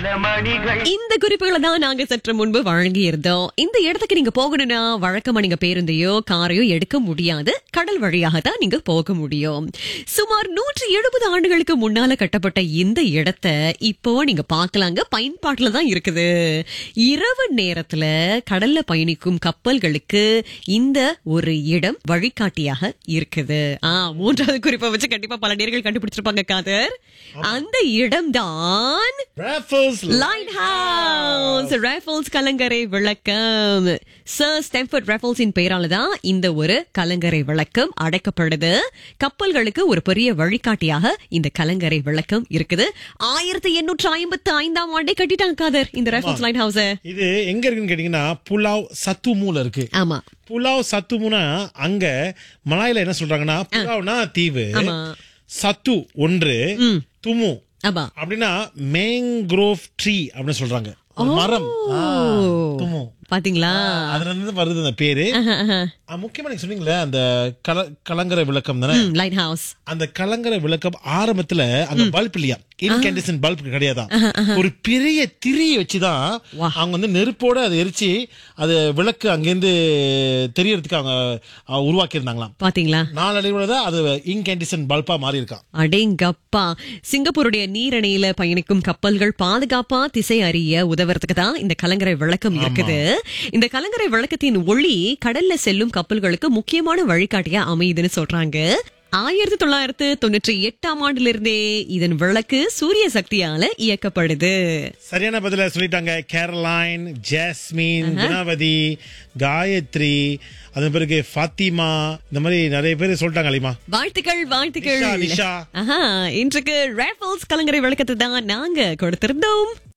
மணிகள் இந்த குறிப்புகளை தான் நாங்க சற்று முன்பு வழங்கியிருந்தோம் இந்த இடத்துக்கு நீங்க போகணும்னா வழக்கமா நீங்க பேருந்தையோ காரையோ எடுக்க முடியாது கடல் வழியாக தான் நீங்க போக முடியும் சுமார் நூற்றி எழுபது ஆண்டுகளுக்கு முன்னால கட்டப்பட்ட இந்த இடத்த இப்போ நீங்க பார்க்கலாங்க பயன்பாட்டுல தான் இருக்குது இரவு நேரத்துல கடல்ல பயணிக்கும் கப்பல்களுக்கு இந்த ஒரு இடம் வழிகாட்டியாக இருக்குது ஆ மூன்றாவது குறிப்பை வச்சு கண்டிப்பா பல நேர்கள் கண்டுபிடிச்சிருப்பாங்க காதர் அந்த இடம்தான் ராஃபல்ஸ் லைட் ஹவுஸ் ரேஃபல்ஸ் கலங்கரை விளக்கம் சர் ஸ்டெம்பர்ட் ரேஃபல்ஸின் பெயரால தான் இந்த ஒரு கலங்கரை விளக்கம் அடைக்கப்படுது கப்பல்களுக்கு ஒரு பெரிய வழிகாட்டியாக இந்த கலங்கரை விளக்கம் இருக்குது ஆயிரத்தி எண்ணூற்று ஐம்பத்தி ஐந்தாம் ஆண்டே கட்டிட்டாங்க காதர் இந்த ரேஃபல்ஸ் லைட் ஹவுஸ் இது எங்க இருக்குன்னு கேட்டீங்கன்னா புலாவ் சத்துமூல இருக்கு ஆமா புலாவ் சத்துமுனா அங்க மலாயில என்ன சொல்றாங்கன்னா புலாவ்னா தீவு ஆமா. சத்து ஒன்று துமு ஆமா அப்படின்னா மேங்க்ரோவ் ட்ரீ அப்படின்னு சொல்றாங்க ஒரு மரம் ஆ, துமு பாத்தீங்களா அதுல இருந்து வருது அந்த பேரு ஆ, முக்கியமா நீங்க சொன்னீங்களே அந்த கல கலங்கரை விளக்கம் தானே லைட் ஹவுஸ் அந்த கலங்கரை விளக்கம் ஆரம்பத்துல அங்க பல்ப் இல்லையா இன்கேண்டிசன் பல்ப் கிடையாதான் ஒரு பெரிய திரியை வச்சுதான் வா. அவங்க வந்து நெருப்போட அதை எரிச்சு அது விளக்கு அங்கிருந்து தெரியறதுக்கு அவங்க அஹ், உருவாக்கியிருந்தாங்களாம் பாத்தீங்களா நாளடைவுல தான் அது இன்கேண்டிசன் பல்பா மாறி இருக்கான் அடேங்கப்பா சிங்கப்பூருடைய நீரணையில பயணிக்கும் கப்பல்கள் பாதுகாப்பா திசை அறிய உதவுறதுக்கு தான் இந்த கலங்கரை விளக்கம் இருக்குது இந்த கலங்கரை விளக்கத்தின் ஒளி கடல்ல செல்லும் கப்பல்களுக்கு முக்கியமான வழிகாட்டியா அமையுதுன்னு சொல்றாங்க ஆயிரத்தி தொள்ளாயிரத்து தொண்ணூற்றி எட்டாம் ஆண்டிலிருந்தே இதன் விளக்கு சூரிய சக்தியால இயக்கப்படுது சரியான பதில சொல்லிட்டாங்க கேரளைன் ஜாஸ்மின் குணவதி காயத்ரி அதன் பிறகு ஃபாத்திமா இந்த மாதிரி நிறைய பேர் சொல்லிட்டாங்க அலிமா வாழ்த்துக்கள் வாழ்த்துக்கள் நிஷா, நிஷா. ஆஹா இன்றைக்கு ரேஃபல்ஸ் கலங்கரை விளக்கத்தை தான் நாங்க கொடுத்திருந்தோம்